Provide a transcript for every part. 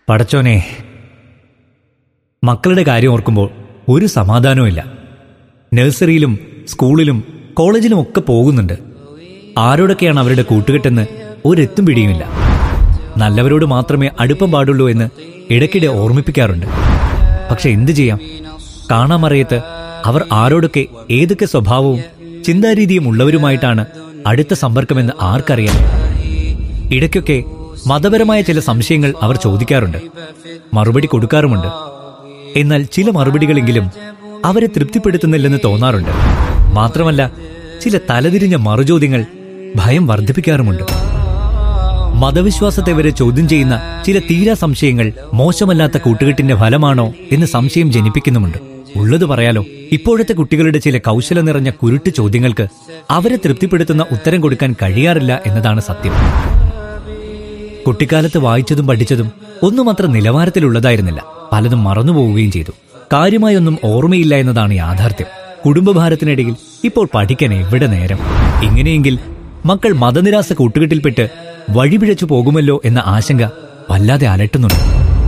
പടച്ചോനെ മക്കളുടെ കാര്യം ഓർക്കുമ്പോൾ ഒരു സമാധാനവുമില്ല നഴ്സറിയിലും സ്കൂളിലും കോളേജിലും ഒക്കെ പോകുന്നുണ്ട് ആരോടൊക്കെയാണ് അവരുടെ കൂട്ടുകെട്ടെന്ന് ഒരെത്തും പിടിയുമില്ല നല്ലവരോട് മാത്രമേ അടുപ്പം പാടുള്ളൂ എന്ന് ഇടയ്ക്കിടെ ഓർമ്മിപ്പിക്കാറുണ്ട് പക്ഷെ എന്തു ചെയ്യാം കാണാമറിയത്ത് അവർ ആരോടൊക്കെ ഏതൊക്കെ സ്വഭാവവും ചിന്താരീതിയും ഉള്ളവരുമായിട്ടാണ് അടുത്ത സമ്പർക്കമെന്ന് ആർക്കറിയാം ഇടയ്ക്കൊക്കെ മതപരമായ ചില സംശയങ്ങൾ അവർ ചോദിക്കാറുണ്ട് മറുപടി കൊടുക്കാറുമുണ്ട് എന്നാൽ ചില മറുപടികളെങ്കിലും അവരെ തൃപ്തിപ്പെടുത്തുന്നില്ലെന്ന് തോന്നാറുണ്ട് മാത്രമല്ല ചില തലതിരിഞ്ഞ മറുചോദ്യങ്ങൾ ഭയം വർദ്ധിപ്പിക്കാറുമുണ്ട് മതവിശ്വാസത്തെ വരെ ചോദ്യം ചെയ്യുന്ന ചില തീരാ സംശയങ്ങൾ മോശമല്ലാത്ത കൂട്ടുകെട്ടിന്റെ ഫലമാണോ എന്ന് സംശയം ജനിപ്പിക്കുന്നുമുണ്ട് ഉള്ളത് പറയാലോ ഇപ്പോഴത്തെ കുട്ടികളുടെ ചില കൗശലം നിറഞ്ഞ കുരുട്ട് ചോദ്യങ്ങൾക്ക് അവരെ തൃപ്തിപ്പെടുത്തുന്ന ഉത്തരം കൊടുക്കാൻ കഴിയാറില്ല എന്നതാണ് സത്യം കുട്ടിക്കാലത്ത് വായിച്ചതും പഠിച്ചതും ഒന്നും അത്ര നിലവാരത്തിലുള്ളതായിരുന്നില്ല പലതും മറന്നുപോവുകയും ചെയ്തു കാര്യമായൊന്നും ഓർമ്മയില്ല എന്നതാണ് യാഥാർത്ഥ്യം കുടുംബഭാരത്തിനിടയിൽ ഇപ്പോൾ പഠിക്കാൻ എവിടെ നേരം ഇങ്ങനെയെങ്കിൽ മക്കൾ മതനിരാസ കൂട്ടുകെട്ടിൽപ്പെട്ട് വഴിപിഴച്ചു പോകുമല്ലോ എന്ന ആശങ്ക വല്ലാതെ അലട്ടുന്നുണ്ട്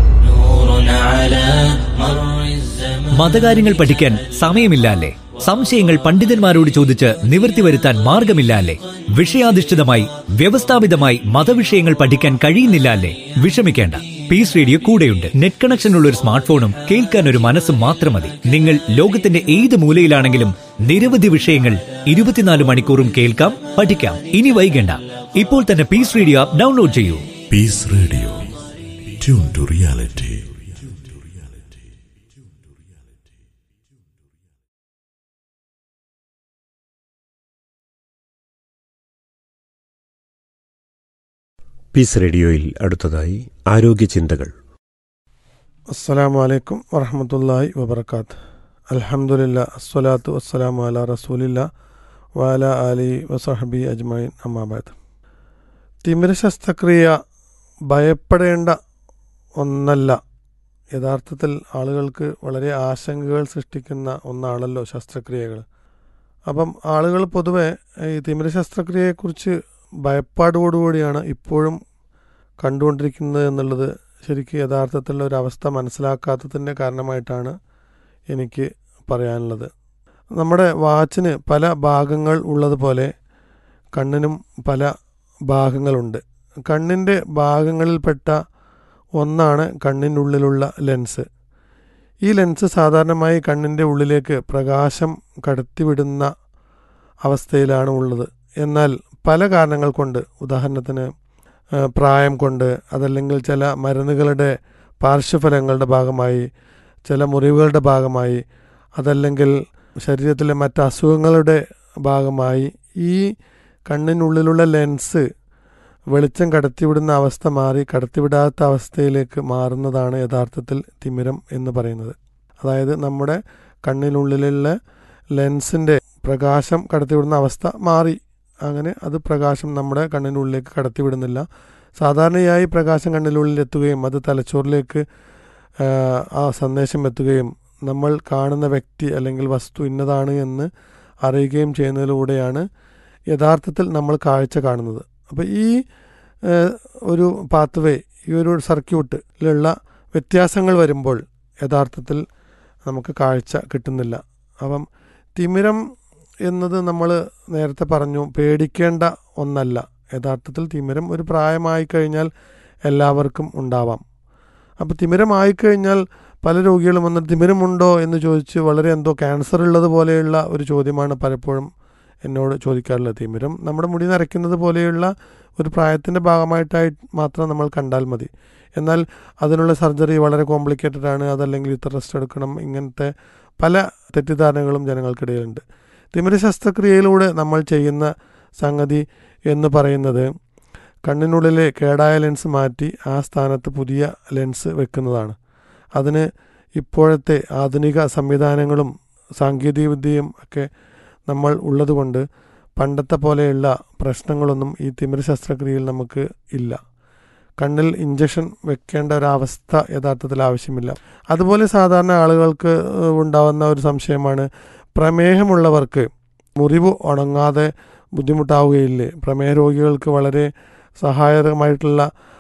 മതകാര്യങ്ങൾ പഠിക്കാൻ സമയമില്ല അല്ലേ സംശയങ്ങൾ പണ്ഡിതന്മാരോട് ചോദിച്ച് നിവൃത്തി വരുത്താൻ മാർഗമില്ല അല്ലേ വിഷയാധിഷ്ഠിതമായി വ്യവസ്ഥാപിതമായി മതവിഷയങ്ങൾ പഠിക്കാൻ കഴിയുന്നില്ല അല്ലേ വിഷമിക്കേണ്ട പീസ് റേഡിയോ കൂടെയുണ്ട് നെറ്റ് കണക്ഷൻ ഉള്ള ഒരു സ്മാർട്ട് ഫോണും കേൾക്കാൻ ഒരു മനസ്സും മാത്രം മതി നിങ്ങൾ ലോകത്തിന്റെ ഏത് മൂലയിലാണെങ്കിലും നിരവധി വിഷയങ്ങൾ ഇരുപത്തിനാല് മണിക്കൂറും കേൾക്കാം പഠിക്കാം ഇനി വൈകണ്ട ഇപ്പോൾ തന്നെ പീസ് റേഡിയോ ആപ്പ് ഡൗൺലോഡ് ചെയ്യൂ peace radio tune to reality peace റേഡിയോയിൽ അടുത്തതായി ആരോഗ്യ ചിന്തകൾ അസ്സലാമു അലൈക്കും വറഹമത്തല്ലാഹി വബർക്കാത്ത് അൽഹംദുലില്ലാ അസ്സലാത്തു വസ്സലാമു അല റസൂലില്ല വാല അലി വസഹബി അജ്മൈൻ അമ്മാബാദ് തിമിര ശസ്ത്രക്രിയ ഭയപ്പെടേണ്ട ഒന്നല്ല യഥാർത്ഥത്തിൽ ആളുകൾക്ക് വളരെ ആശങ്കകൾ സൃഷ്ടിക്കുന്ന ഒന്നാണല്ലോ ശസ്ത്രക്രിയകൾ അപ്പം ആളുകൾ പൊതുവെ ഈ തിമിര ശസ്ത്രക്രിയയെക്കുറിച്ച് ഭയപ്പാടോടുകൂടിയാണ് ഇപ്പോഴും കണ്ടുകൊണ്ടിരിക്കുന്നത് എന്നുള്ളത് ശരിക്കും യഥാർത്ഥത്തിലുള്ള ഒരു അവസ്ഥ മനസ്സിലാക്കാത്തതിൻ്റെ കാരണമായിട്ടാണ് എനിക്ക് പറയാനുള്ളത് നമ്മുടെ വാച്ചിന് പല ഭാഗങ്ങൾ ഉള്ളതുപോലെ കണ്ണിനും പല ഭാഗങ്ങളുണ്ട് കണ്ണിൻ്റെ ഭാഗങ്ങളിൽപ്പെട്ട ഒന്നാണ് കണ്ണിൻ്റെ ഉള്ളിലുള്ള ലെൻസ് ഈ ലെൻസ് സാധാരണമായി കണ്ണിൻ്റെ ഉള്ളിലേക്ക് പ്രകാശം കടത്തിവിടുന്ന അവസ്ഥയിലാണ് ഉള്ളത് എന്നാൽ പല കാരണങ്ങൾ കൊണ്ട് ഉദാഹരണത്തിന് ആ, പ്രായം കൊണ്ട് അതല്ലെങ്കിൽ ചില മരുന്നുകളുടെ പാർശ്വഫലങ്ങളുടെ ഭാഗമായി ചില മുറിവുകളുടെ ഭാഗമായി അതല്ലെങ്കിൽ ശരീരത്തിലെ മറ്റ് അസുഖങ്ങളുടെ ഭാഗമായി ഈ കണ്ണിനുള്ളിലുള്ള ലെൻസ് വെളിച്ചം കടത്തിവിടുന്ന അവസ്ഥ മാറി കടത്തിവിടാത്ത അവസ്ഥയിലേക്ക് മാറുന്നതാണ് യഥാർത്ഥത്തിൽ തിമിരം എന്ന് പറയുന്നത് അതായത് നമ്മുടെ കണ്ണിനുള്ളിലുള്ള ലെൻസിൻ്റെ പ്രകാശം കടത്തിവിടുന്ന അവസ്ഥ മാറി അങ്ങനെ അത് പ്രകാശം നമ്മുടെ കണ്ണിൻ്റെ ഉള്ളിലേക്ക് കടത്തിവിടുന്നില്ല സാധാരണയായി പ്രകാശം കണ്ണിനുള്ളിൽ എത്തുകയും അത് തലച്ചോറിലേക്ക് ആ, ആ സന്ദേശം എത്തുകയും നമ്മൾ കാണുന്ന വ്യക്തി അല്ലെങ്കിൽ വസ്തു ഇന്നതാണ് എന്ന് അറിയുകയും ചെയ്യുന്നതിലൂടെയാണ് യഥാർത്ഥത്തിൽ നമ്മൾ കാഴ്ച കാണുന്നത് അപ്പോൾ ഈ ആ, ഒരു പാത്വേ ഈ ഒരു സർക്യൂട്ടിലുള്ള വ്യത്യാസങ്ങൾ വരുമ്പോൾ യഥാർത്ഥത്തിൽ നമുക്ക് കാഴ്ച കിട്ടുന്നില്ല അപ്പം തിമിരം എന്നത് നമ്മൾ നേരത്തെ പറഞ്ഞു പേടിക്കേണ്ട ഒന്നല്ല യഥാർത്ഥത്തിൽ തിമിരം ഒരു പ്രായമായി കഴിഞ്ഞാൽ എല്ലാവർക്കും ഉണ്ടാവാം അപ്പോൾ തിമിരമായി കഴിഞ്ഞാൽ പല രോഗികളും വന്ന് തിമിരമുണ്ടോ എന്ന് ചോദിച്ച് വളരെ എന്തോ ക്യാൻസർ ഉള്ളത് പോലെയുള്ള ഒരു ചോദ്യമാണ് പലപ്പോഴും എന്നോട് ചോദിക്കാറുള്ളത് തിമിരം നമ്മുടെ മുടി നരയ്ക്കുന്നത് പോലെയുള്ള ഒരു പ്രായത്തിൻ്റെ ഭാഗമായിട്ടായി മാത്രം നമ്മൾ കണ്ടാൽ മതി എന്നാൽ അതിനുള്ള സർജറി വളരെ കോംപ്ലിക്കേറ്റഡ് ആണ് അതല്ലെങ്കിൽ ഇത്ര റെസ്റ്റ് എടുക്കണം ഇങ്ങനത്തെ പല തെറ്റിദ്ധാരണകളും ജനങ്ങൾക്കിടയിലുണ്ട് തിമിര ശസ്ത്രക്രിയയിലൂടെ നമ്മൾ ചെയ്യുന്ന സംഗതി എന്ന് പറയുന്നത് കണ്ണിനുള്ളിലെ കേടായ ലെൻസ് മാറ്റി ആ സ്ഥാനത്ത് പുതിയ ലെൻസ് വെക്കുന്നതാണ് അതിന് ഇപ്പോഴത്തെ ആധുനിക സംവിധാനങ്ങളും സാങ്കേതികവിദ്യയും ഒക്കെ നമ്മൾ ഉള്ളതുകൊണ്ട് പണ്ടത്തെ പോലെയുള്ള പ്രശ്നങ്ങളൊന്നും ഈ തിമിര ശസ്ത്രക്രിയയിൽ നമുക്ക് ഇല്ല കണ്ണിൽ ഇഞ്ചക്ഷൻ വെക്കേണ്ട ഒരവസ്ഥ യഥാർത്ഥത്തിൽ ആവശ്യമില്ല അതുപോലെ സാധാരണ ആളുകൾക്ക് ഏഹ്, ഉണ്ടാവുന്ന ഒരു സംശയമാണ് പ്രമേഹമുള്ളവർക്ക് മുറിവ് ഉണങ്ങാതെ ബുദ്ധിമുട്ടാവുകയില്ലേ പ്രമേഹ രോഗികൾക്ക് വളരെ സഹായകരമായിട്ടുള്ള